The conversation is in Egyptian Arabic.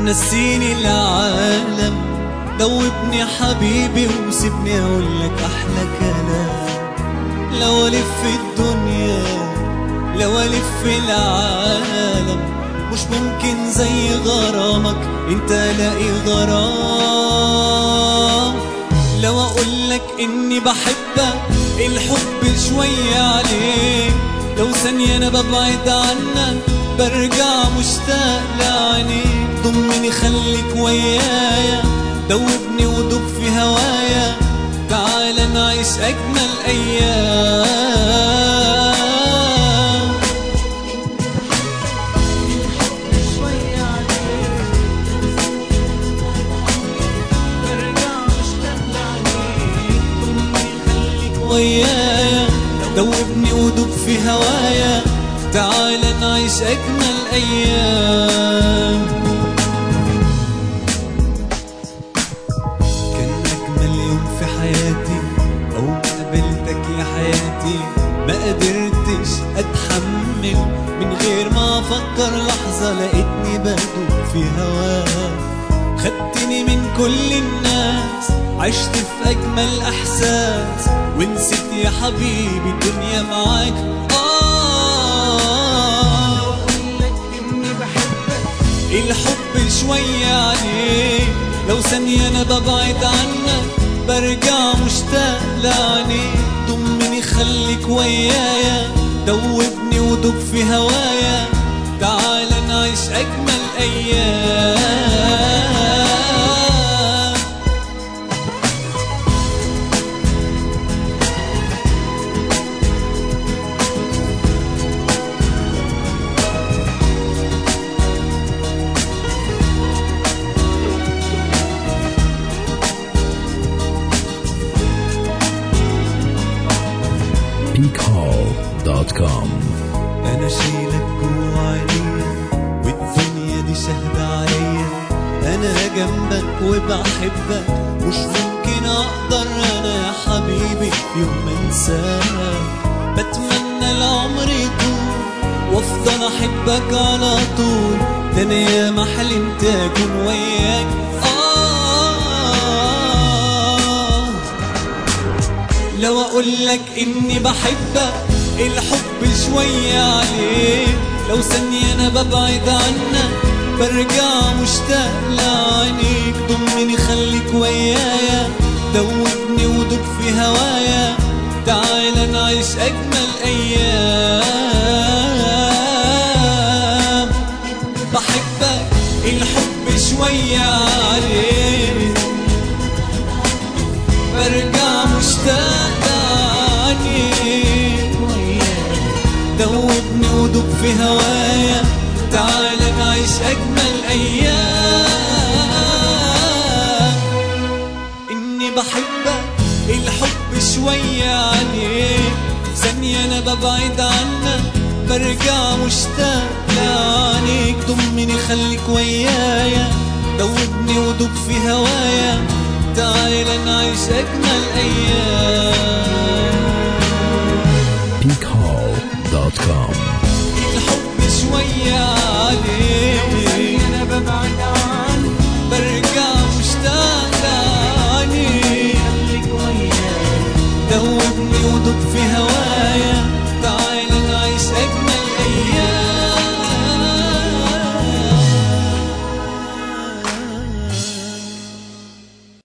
نسيني العالم دوبني حبيبي وسيبني اقول لك احلى كلام لو الف الدنيا لو الف العالم مش ممكن زي غرامك انت لاقي غرام لو اقول لك اني بحبك الحب شوية عليك لو ثانية انا ببعد عنك برجع مشتاق لعينيك ضمني خليك ويايا دوبني ودوب في هوايا تعال نعيش اجمل ايام ويايا دوبني ودوب في هوايا تعال نعيش اجمل ايام كان اجمل يوم في حياتي اول ما قابلتك يا حياتي ما قدرتش اتحمل من غير ما افكر لحظه لقيتني بدوب في هواك خدتني من كل الناس عشت في اجمل احساس ونسيت يا حبيبي الدنيا معاك آه الحب شوية عليك لو ثانية أنا ببعد عنك برجع مشتاق لعينيك ضمني خليك ويايا دوبني ودوب في هوايا تعال نعيش أجمل أيام peakhall.com انا شايلك جوا عينيا والدنيا دي شاهدة عليا انا جنبك وبحبك مش ممكن اقدر انا يا حبيبي في يوم انساك بتمنى العمر يطول وافضل احبك على طول ده انا يا ما حلمت اكون وياك آه لو اقول لك اني بحبك الحب شوية عليك لو ثانية انا ببعد عنك برجع مشتاق لعينيك ضمني خليك ويايا دوبني ودوب في هوايا تعال نعيش اجمل ايام بحبك الحب شوية عليك برجع مشتاق لعنيك دوبني ودوب في هوايا تعال نعيش أجمل أيام إني بحبك الحب شوية عليك ثانية أنا ببعد عنك برجع مشتاق لعنيك ضمني خليك ويايا دوبني ودوب في هوايا تعال نعيش أجمل أيام